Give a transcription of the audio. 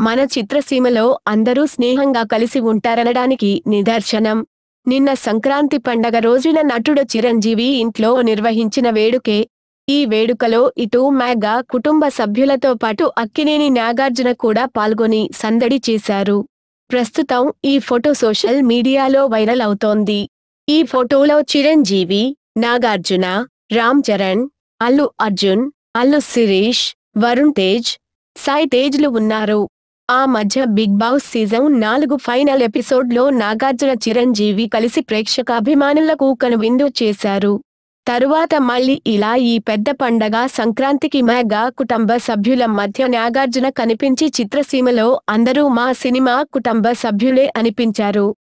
మన చిత్రసీమలో అందరూ స్నేహంగా కలిసి ఉంటారనడానికి నిదర్శనం నిన్న సంక్రాంతి పండగ రోజున నటుడు చిరంజీవి ఇంట్లో నిర్వహించిన వేడుకే ఈ వేడుకలో ఇటు మెగా కుటుంబ సభ్యులతో పాటు అక్కినేని నాగార్జున కూడా పాల్గొని సందడి చేశారు ప్రస్తుతం ఈ ఫోటో సోషల్ మీడియాలో వైరల్ అవుతోంది ఈ ఫోటోలో చిరంజీవి నాగార్జున రామ్ చరణ్ అల్లు అర్జున్ అల్లు శిరీష్ వరుణ్ తేజ్ సాయి తేజ్లు ఉన్నారు ఆ మధ్య బిగ్ బాస్ సీజన్ నాలుగు ఫైనల్ ఎపిసోడ్లో నాగార్జున చిరంజీవి కలిసి ప్రేక్షకాభిమానులకు కనువిందు చేశారు తరువాత మళ్ళీ ఇలా ఈ పెద్ద పండగ సంక్రాంతికి మెగా కుటుంబ సభ్యుల మధ్య నాగార్జున కనిపించి చిత్రసీమలో అందరూ మా సినిమా కుటుంబ సభ్యులే అనిపించారు